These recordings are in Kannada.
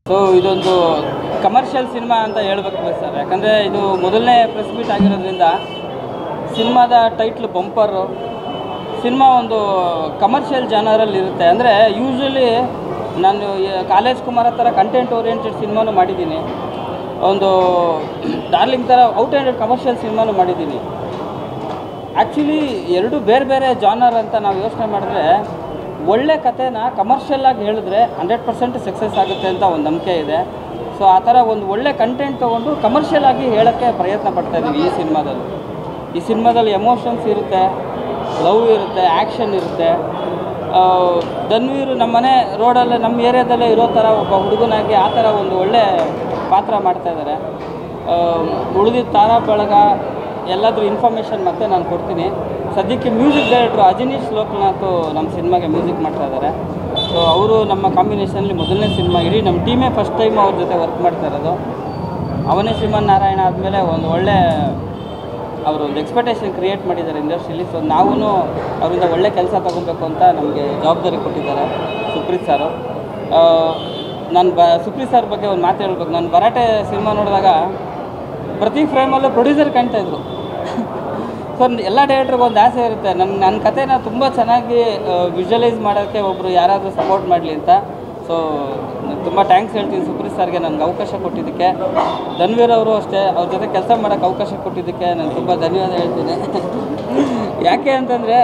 ಸೊ ಇದೊಂದು ಕಮರ್ಷಿಯಲ್ ಸಿನಿಮಾ ಅಂತ ಹೇಳ್ಬೇಕು ಸರ್ ಯಾಕಂದರೆ ಇದು ಮೊದಲನೇ ಪ್ರೆಸ್ ಮೀಟ್ ಆಗಿರೋದ್ರಿಂದ ಸಿನಿಮಾದ ಟೈಟ್ಲ್ ಬಂಪರು ಸಿನಿಮಾ ಒಂದು ಕಮರ್ಷಿಯಲ್ ಜಾನರಲ್ಲಿ ಇರುತ್ತೆ ಅಂದರೆ ಯೂಶ್ವಲಿ ನಾನು ಕಾಲೇಜ್ ಕುಮಾರ ಥರ ಕಂಟೆಂಟ್ ಓರಿಯೆಂಟೆಡ್ ಸಿನಿಮಾನು ಮಾಡಿದ್ದೀನಿ ಒಂದು ಡಾರ್ಲಿಂಗ್ ಥರ ಔಟ್ ಆ್ಯಂಡೆಡ್ ಕಮರ್ಷಿಯಲ್ ಸಿನಿಮಾನು ಮಾಡಿದ್ದೀನಿ ಆ್ಯಕ್ಚುಲಿ ಎರಡು ಬೇರೆ ಬೇರೆ ಜಾನರ್ ಅಂತ ನಾವು ಯೋಚನೆ ಮಾಡಿದ್ರೆ ಒಳ್ಳೆ ಕಥೆನ ಕಮರ್ಷಿಯಲ್ ಆಗಿ ಹೇಳಿದ್ರೆ ಹಂಡ್ರೆಡ್ ಪರ್ಸೆಂಟ್ ಸಕ್ಸಸ್ ಆಗುತ್ತೆ ಅಂತ ಒಂದು ನಂಬಿಕೆ ಇದೆ ಸೊ ಆ ಥರ ಒಂದು ಒಳ್ಳೆ ಕಂಟೆಂಟ್ ತೊಗೊಂಡು ಕಮರ್ಷಿಯಲ್ ಆಗಿ ಹೇಳೋಕ್ಕೆ ಪ್ರಯತ್ನ ಪಡ್ತಾ ಇದ್ದೀವಿ ಈ ಸಿನಿಮಾದಲ್ಲಿ ಈ ಸಿನಿಮಾದಲ್ಲಿ ಎಮೋಷನ್ಸ್ ಇರುತ್ತೆ ಲವ್ ಇರುತ್ತೆ ಆ್ಯಕ್ಷನ್ ಇರುತ್ತೆ ಆ, ಧನ್ವೀರ್ ನಮ್ಮನೆ ರೋಡಲ್ಲೇ ನಮ್ಮ ಏರಿಯಾದಲ್ಲೇ ಇರೋ ಥರ ಒಬ್ಬ ಹುಡುಗನಾಗಿ ಆ ಥರ ಒಂದು ಒಳ್ಳೆ ಪಾತ್ರ ಮಾಡ್ತಾ ಇದ್ದಾರೆ ಉಳಿದಿದ್ದ ತಾರಾ ಬಳಗ ಎಲ್ಲಾದ್ರೂ ಇನ್ಫಾರ್ಮೇಷನ್ ಮತ್ತೆ ನಾನು ಕೊಡ್ತೀನಿ ಸದ್ಯಕ್ಕೆ ಮ್ಯೂಸಿಕ್ ಡೈರೆಕ್ಟ್ರು ಅಜನೀಶ್ ಲೋಕನಾಥ್ ನಮ್ಮ ಸಿನಿಮಾಗೆ ಮ್ಯೂಸಿಕ್ ಮಾಡ್ತಾ ಇದ್ದಾರೆ ಸೊ ಅವರು ನಮ್ಮ ಕಾಂಬಿನೇಷನಲ್ಲಿ ಮೊದಲನೇ ಸಿನಿಮಾ ಇಡೀ ನಮ್ಮ ಟೀಮೇ ಫಸ್ಟ್ ಟೈಮ್ ಅವ್ರ ಜೊತೆ ವರ್ಕ್ ಮಾಡ್ತಾ ಇರೋದು ಅವನೇ ಶ್ರೀಮನ್ ನಾರಾಯಣ ಆದಮೇಲೆ ಒಂದು ಒಳ್ಳೆ ಅವರು ಒಂದು ಎಕ್ಸ್ಪೆಕ್ಟೇಷನ್ ಕ್ರಿಯೇಟ್ ಮಾಡಿದ್ದಾರೆ ಇಂಡಸ್ಟ್ರಿಲಿ ಸೊ ನಾವು ಅವರಿಂದ ಒಳ್ಳೆ ಕೆಲಸ ತೊಗೊಬೇಕು ಅಂತ ನಮಗೆ ಜವಾಬ್ದಾರಿ ಕೊಟ್ಟಿದ್ದಾರೆ ಸುಪ್ರೀತ್ ಸರು ನಾನು ಬ ಸುಪ್ರೀತ್ ಸರ್ ಬಗ್ಗೆ ಒಂದು ಮಾತು ಹೇಳ್ಬೇಕು ನಾನು ಭರಾಟೆ ಸಿನಿಮಾ ನೋಡಿದಾಗ ಪ್ರತಿ ಫ್ರೇಮಲ್ಲೂ ಪ್ರೊಡ್ಯೂಸರ್ ಕಾಣ್ತಾ ಇದ್ರು ಸೊ ಎಲ್ಲ ಡೈರೆಕ್ಟ್ರಿಗೆ ಒಂದು ಆಸೆ ಇರುತ್ತೆ ನನ್ನ ನನ್ನ ಕಥೆನ ತುಂಬ ಚೆನ್ನಾಗಿ ವಿಜುವಲೈಸ್ ಮಾಡೋಕ್ಕೆ ಒಬ್ಬರು ಯಾರಾದರೂ ಸಪೋರ್ಟ್ ಮಾಡಲಿ ಅಂತ ಸೊ ತುಂಬ ಥ್ಯಾಂಕ್ಸ್ ಹೇಳ್ತೀನಿ ಸುಪ್ರೀತ್ ಸರ್ಗೆ ನನಗೆ ಅವಕಾಶ ಕೊಟ್ಟಿದ್ದಕ್ಕೆ ಧನ್ವೀರ್ ಅವರು ಅಷ್ಟೇ ಅವ್ರ ಜೊತೆ ಕೆಲಸ ಮಾಡೋಕ್ಕೆ ಅವಕಾಶ ಕೊಟ್ಟಿದ್ದಕ್ಕೆ ನಾನು ತುಂಬ ಧನ್ಯವಾದ ಹೇಳ್ತೀನಿ ಯಾಕೆ ಅಂತಂದರೆ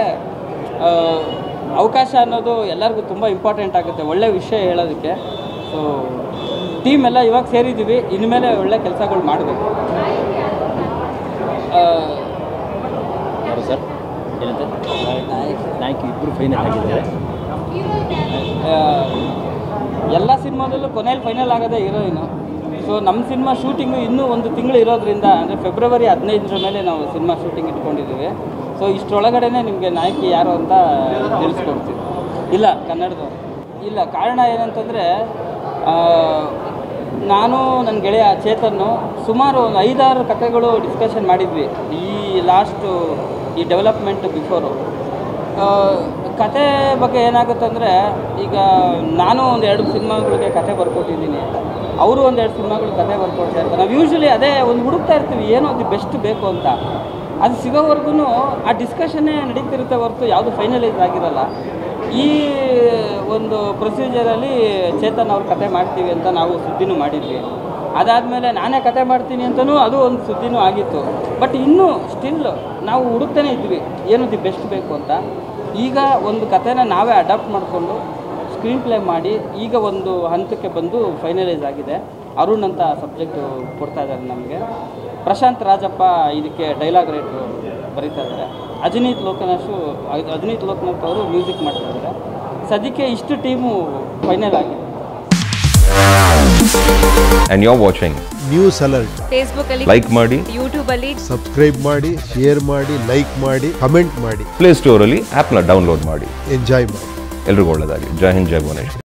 ಅವಕಾಶ ಅನ್ನೋದು ಎಲ್ಲರಿಗೂ ತುಂಬ ಇಂಪಾರ್ಟೆಂಟ್ ಆಗುತ್ತೆ ಒಳ್ಳೆ ವಿಷಯ ಹೇಳೋದಕ್ಕೆ ಸೊ ಟೀಮ್ ಎಲ್ಲ ಇವಾಗ ಸೇರಿದ್ದೀವಿ ಇನ್ಮೇಲೆ ಒಳ್ಳೆ ಕೆಲಸಗಳು ಮಾಡಬೇಕು ಯಾರು ಸರ್ ಏನಂತೆ ನಾಯಕಿ ಇಬ್ಬರು ಫೈನಲ್ ಆಗಿದ್ದಾರೆ ಎಲ್ಲ ಸಿನಿಮಾದಲ್ಲೂ ಕೊನೆಯಲ್ಲಿ ಫೈನಲ್ ಆಗೋದೇ ಹೀರೋಯಿನು ಸೊ ನಮ್ಮ ಸಿನಿಮಾ ಶೂಟಿಂಗು ಇನ್ನೂ ಒಂದು ತಿಂಗಳು ಇರೋದ್ರಿಂದ ಅಂದರೆ ಫೆಬ್ರವರಿ ಹದಿನೈದರ ಮೇಲೆ ನಾವು ಸಿನಿಮಾ ಶೂಟಿಂಗ್ ಇಟ್ಕೊಂಡಿದ್ದೀವಿ ಸೊ ಇಷ್ಟರೊಳಗಡೆನೆ ನಿಮಗೆ ನಾಯಕಿ ಯಾರು ಅಂತ ತಿಳಿಸ್ಕೊಡ್ತೀವಿ ಇಲ್ಲ ಕನ್ನಡದವ್ರು ಇಲ್ಲ ಕಾರಣ ಏನಂತಂದರೆ ನಾನು ನನ್ನ ಗೆಳೆಯ ಚೇತನ್ನು ಸುಮಾರು ಒಂದು ಐದಾರು ಕಥೆಗಳು ಡಿಸ್ಕಷನ್ ಮಾಡಿದ್ವಿ ಈ ಲಾಸ್ಟು ಈ ಡೆವಲಪ್ಮೆಂಟ್ ಬಿಫೋರು ಆ, ಕತೆ ಬಗ್ಗೆ ಏನಾಗುತ್ತೆ ಅಂದರೆ ಈಗ ನಾನು ಒಂದು ಎರಡು ಸಿನಿಮಾಗಳಿಗೆ ಕತೆ ಬರ್ಕೊಟ್ಟಿದ್ದೀನಿ ಅವರು ಒಂದು ಎರಡು ಸಿನಿಮಾಗಳು ಕತೆ ಬರ್ಕೊಡ್ತಾ ಇರ್ತಾರೆ ನಾವು ಯೂಶ್ವಲಿ ಅದೇ ಒಂದು ಹುಡುಕ್ತಾ ಇರ್ತೀವಿ ಏನೋ ಅದು ಬೆಸ್ಟ್ ಬೇಕು ಅಂತ ಅದು ಸಿಗೋವರೆಗೂ ಆ ಡಿಸ್ಕಷನ್ನೇ ನಡೀತಿರುತ್ತೆ ಹೊರತು ಯಾವುದು ಫೈನಲೈಸ್ ಆಗಿರಲ್ಲ ಈ ಒಂದು ಪ್ರೊಸೀಜರಲ್ಲಿ ಚೇತನ್ ಅವ್ರ ಕತೆ ಮಾಡ್ತೀವಿ ಅಂತ ನಾವು ಸುದ್ದಿನೂ ಮಾಡಿದ್ವಿ ಅದಾದಮೇಲೆ ನಾನೇ ಕತೆ ಮಾಡ್ತೀನಿ ಅಂತಲೂ ಅದು ಒಂದು ಸುದ್ದಿನೂ ಆಗಿತ್ತು ಬಟ್ ಇನ್ನೂ ಸ್ಟಿಲ್ ನಾವು ಹುಡುಕ್ತಾನೆ ಇದ್ವಿ ಏನು ದಿ ಬೆಸ್ಟ್ ಬೇಕು ಅಂತ ಈಗ ಒಂದು ಕತೆನ ನಾವೇ ಅಡಾಪ್ಟ್ ಮಾಡಿಕೊಂಡು ಸ್ಕ್ರೀನ್ ಪ್ಲೇ ಮಾಡಿ ಈಗ ಒಂದು ಹಂತಕ್ಕೆ ಬಂದು ಫೈನಲೈಸ್ ಆಗಿದೆ ಅರುಣ್ ಅಂತ ಸಬ್ಜೆಕ್ಟು ಕೊಡ್ತಾ ಇದ್ದಾರೆ ನಮಗೆ ಪ್ರಶಾಂತ್ ರಾಜಪ್ಪ ಇದಕ್ಕೆ ಡೈಲಾಗ್ ರೈಟ್ರು ಬರೀತಾ ಇದ್ದಾರೆ ಅಜನೀತ್ ಲೋಕನಾಥು ಅಜನೀತ್ ಲೋಕನಾಥ್ ಅವರು ಮ್ಯೂಸಿಕ್ ಮಾಡ್ತಾ ಇದ್ದಾರೆ ಸದ್ಯಕ್ಕೆ ಇಷ್ಟು ಟೀಮು ಫೈನಲ್ ಆಗಿದೆ and you're watching. News alert Facebook ಅಲ್ಲಿ Like ಮಾಡಿ ಯೂಟ್ಯೂಬ್ ಅಲ್ಲಿ ಸಬ್ಸ್ಕ್ರೈಬ್ ಮಾಡಿ ಶೇರ್ ಮಾಡಿ ಲೈಕ್ ಮಾಡಿ ಕಮೆಂಟ್ ಮಾಡಿ ಪ್ಲೇ ಸ್ಟೋರಲ್ಲಿ ಆ್ಯಪ್ನ ಡೌನ್ಲೋಡ್ ಮಾಡಿ ಎಂಜಾಯ್ ಮಾಡಿ ಎಲ್ರಿಗೂ ಒಳ್ಳೆಯದಾಗಲಿ ಜೈ ಹಿಂದ್ ಜೈ ಭುವನೇಶ್ವರಿ